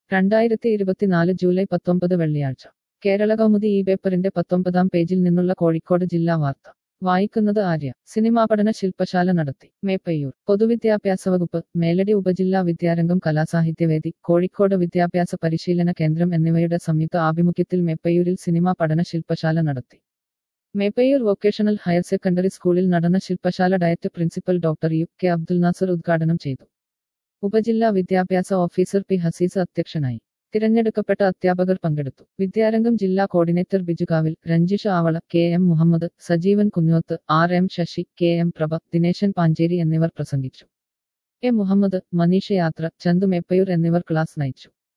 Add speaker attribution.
Speaker 1: രണ്ടായിരത്തി ഇരുപത്തിനാല് ജൂലൈ പത്തൊമ്പത് വെള്ളിയാഴ്ച കേരള കൗമുദി ഈ പേപ്പറിന്റെ പത്തൊമ്പതാം പേജിൽ നിന്നുള്ള കോഴിക്കോട് ജില്ലാ വാർത്ത വായിക്കുന്നത് ആര്യ സിനിമാ പഠന ശില്പശാല നടത്തി മേപ്പയ്യൂർ പൊതുവിദ്യാഭ്യാസ വകുപ്പ് മേലടി ഉപജില്ലാ വിദ്യാരംഗം കലാസാഹിത്യവേദി കോഴിക്കോട് വിദ്യാഭ്യാസ പരിശീലന കേന്ദ്രം എന്നിവയുടെ സംയുക്ത ആഭിമുഖ്യത്തിൽ മേപ്പയ്യൂരിൽ സിനിമാ പഠന ശില്പശാല നടത്തി മേപ്പയ്യൂർ വൊക്കേഷണൽ ഹയർ സെക്കൻഡറി സ്കൂളിൽ നടന്ന ശില്പശാല DIET principal doctor U K Abdul Nasar ഉദ്ഘാടനം ചെയ്തു ഉപജില്ലാ വിദ്യാഭ്യാസ ഓഫീസർ പി ഹസീസ് അധ്യക്ഷനായി തിരഞ്ഞെടുക്കപ്പെട്ട അധ്യാപകർ പങ്കെടുത്തു വിദ്യാരംഗം ജില്ലാ coordinator Bijukavil Ranjish Avala K M Muhammad Sajeevan Kunjoth R M Sasi K M Prabha Dineshan Pancheri എന്നിവർ പ്രസംഗിച്ചു എ മുഹമ്മദ് മനീഷ യാത്ര ചന്തു മേപ്പയൂർ എന്നിവർ ക്ലാസ് നയിച്ചു